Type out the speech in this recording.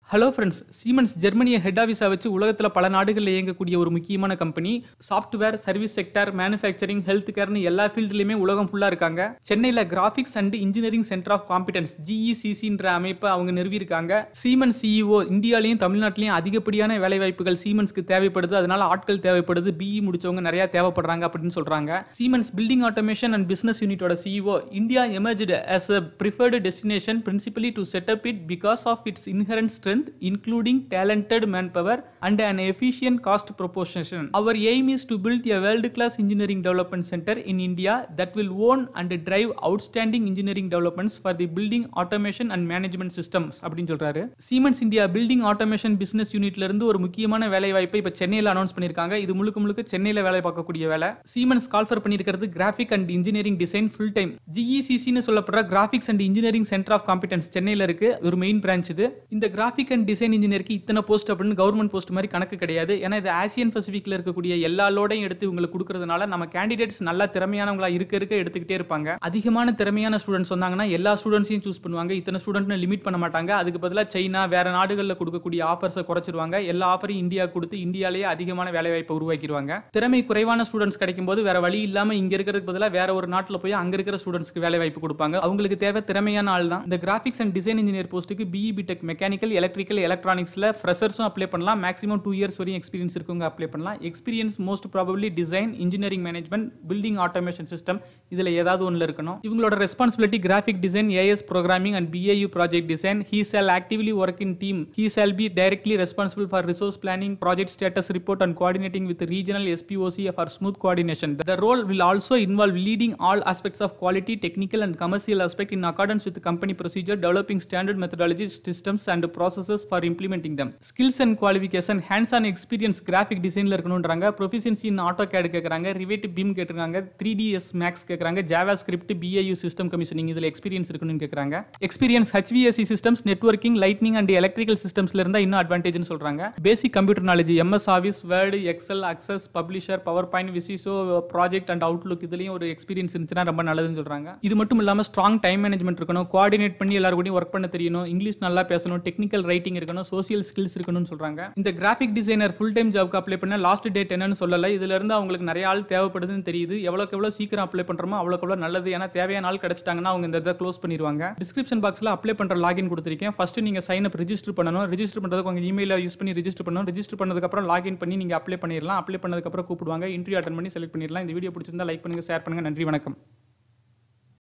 Hello friends Siemens ஜெர்மனியை head ஆஃபீஸாக வச்சு உலகத்தில் பல நாடுகளில் இயங்கக்கூடிய ஒரு முக்கியமான company software service sector manufacturing health கேர்னு எல்லா ஃபீல்டுலையுமே உலகம் ஃபுல்லாக இருக்காங்க சென்னையில் graphics and engineering centre of competence ஜிஇசிசின்ற அமைப்பை அவங்க நிறுவியிருக்காங்க சீமன்ஸ் சிஇஓ இந்தியாலையும் தமிழ்நாட்டிலையும் அதிகப்படியான வேலைவாய்ப்புகள் சீமன்ஸ்க்கு தேவைப்படுது அதனால ஆட்கள் தேவைப்படுது பிஇ முடிச்சவங்க நிறைய தேவைப்படுறாங்க அப்படின்னு சொல்றாங்க Siemens building automation and business யூனிட்டோட CEO India emerged as a preferred destination principally to set up it because of its inherent strength including talented manpower and an efficient cost proportion our aim is to build a world class engineering development center in india that will own and drive outstanding engineering developments for the building automation and management systems அப்படின்னு சொல்றாரு Siemens India building automation business யூனிட்ல இருந்து ஒரு முக்கியமான வேலை வாய்ப்பை இப்ப சென்னையில் அனௌன்ஸ் பண்ணிருக்காங்க இது முழுக்க முழுக்க சென்னையில வேலை பார்க்கக்கூடிய வேலை சீமென்ஸ் கால்ஃபர் பண்ணியிருக்கிறது graphic and engineering design full time ஜிஇசிசின்னு சொல்லப்படுற graphics and engineering centre of competence சென்னையில் இருக்கு ஒரு மெயின் பிரான்ச் இது இந்த கிராஃபிக் அண்ட் டிசைன் இன்ஜினியருக்கு இத்தனை போஸ்ட் அப்படின்னு கவர்மெண்ட் போஸ்ட் மாதிரி கணக்கு கிடையாது ஏன்னா இது ஆசியன் பசிபிக்ல இருக்கக்கூடிய எல்லா லோடையும் எடுத்து உங்களுக்கு கொடுக்கறதுனால நம்ம கேண்டிடேட்ஸ் நல்லா திறமையானவங்களா இருக்க இருக்க எடுத்துக்கிட்டே இருப்பாங்க அதிகமான திறமையான ஸ்டூடெண்ட்ஸ் வந்தாங்கன்னா எல்லா ஸ்டூடெண்ட்ஸையும் சூஸ் பண்ணுவாங்க இத்தனை ஸ்டூடெண்ட்னு லிமிட் பண்ண மாட்டாங்க அதுக்கு பதிலாக சைனா வேற நாடுகளில் கொடுக்கக்கூடிய ஆஃபர்ஸை குறைச்சிருவாங்க எல்லா ஆஃபரையும் இந்தியா கொடுத்து இந்தியாலேயே அதிகமான வேலை வாய்ப்பை உருவாக்கிடுவாங்க திறமை குறைவான ஸ்டூடெண்ட்ஸ் கிடைக்கும் போது வேற வழி இல்லாம இங்க இருக்கிறதுக்கு பதிலாக வேற ஒரு நாட்டில் போய் அங்க இருக்கிற ஸ்டூடெண்ட்ஸ்க்கு வேலை வாய்ப்பு கொடுப்பாங்க அவங்களுக்கு தேவை திறமையான ஆள் தான் இந்த கிராஃபிக்ஸ் அண்ட் டிசைன் இன்ஜினியர் போஸ்ட்டுக்கு பிஇ பிடெக் மெக்கானிக்கல் எலக்ட்ரிக்கல் எலக்ட்ரானிக்ஸ்ல ஃப்ரெஷர்ஸும் அப்ளை பண்ணலாம் மேக்ஸிமம் டூ இயர்ஸ் வரையும் எக்ஸ்பீரியன்ஸ் இருக்கவங்க அப்ளை பண்ணலாம் experience most probably design engineering management building automation system இதுல ஏதாவது ஒன்றில் இருக்கணும் இவங்களோட responsibility graphic design AS programming and BAU project design he shall actively work in team he shall be directly responsible for resource planning project status report and coordinating with regional எஸ்பிஓசி for smooth coordination the role will also involve leading all aspects of quality, technical and commercial aspect in accordance with the company procedure, developing standard methodologies, systems and processes for implementing them. Skills and qualification, hands-on experience graphic designல இருக்கணும்ன்றாங்க proficiency in AutoCAD கேட்குறாங்க Revit BIM கேட்டிருக்காங்க 3ds Max கேட்குறாங்க JavaScript BAU system commissioning இதில் experience இருக்கணும்னு கேட்குறாங்க experience HVAC systems, networking, lightning and electrical systemsல இருந்தா இன்னும் அட்வான்டேஜ்னு சொல்றாங்க basic computer knowledge MS Office Word Excel Access Publisher PowerPoint Visio Project and Outlook இதுலயும் ஒரு எக்ஸ்பீரியன்ஸ் இருந்துச்சுன்னா ரொம்ப நல்லதுன்னு சொல்றாங்க இது மட்டும் இல்லாம ஸ்ட்ராங் டைம் மேனேஜ்மெண்ட் இருக்கணும் கோஆர்டினேட் பண்ணி எல்லாரும் கூடயும் ஒர்க் பண்ண தெரியணும் இங்கிலீஷ் நல்லா பேசணும் டெக்னிக்கல் ரைட்டிங் இருக்கணும் சோசியல் ஸ்கில்ஸ் இருக்கணும்னு சொல்றாங்க இந்த கிராஃபிக் டிசைனர் ஃபுல் டைம் ஜாப்க்கு அப்ளை பண்ண லாஸ்ட் டேட் என்னன்னு சொல்லல இதுல இருந்து அவங்களுக்கு நிறைய ஆள் தேவைப்படுதுன்னு தெரியுது எவ்வளோக்கு எவ்வளோ சீக்கிரம் அப்ளை பண்றோமோ அவ்வளோக்கு எவ்வளோ நல்லது ஏன்னா தேவையான ஆள் கிடைச்சிட்டாங்கன்னா அவங்க இந்த இதை க்ளோஸ் பண்ணிடுவாங்க டிஸ்கிரிப்ஷன் பாக்ஸ்ல அப்ளை பண்ற லாகின் கொடுத்துருக்கேன் ஃபர்ஸ்ட் நீங்க சைன் அப் ரெஜிஸ்டர் பண்ணணும் ரெஜிஸ்டர் பண்றதுக்கு உங்க இமெயில யூஸ் பண்ணி ரெஜிஸ்டர் பண்ணணும் ரெஜிஸ்டர் பண்ணதுக்கப்புறம் லாகின் பண்ணி நீங்க அப்ளை பண்ணிடலாம் அப்ளை பண்ணதுக்கப்புறம் கூப்பிடுவாங்க இன்டர்வியூ அட்டன் பண்ணி செலக்ட் பண்ணிடலாம் இந்த வீடியோ பிடிச்சிருந்தா லைக் பண்ணுங்க ஷேர் பண்ணுங்க நன்றி வணக்கம்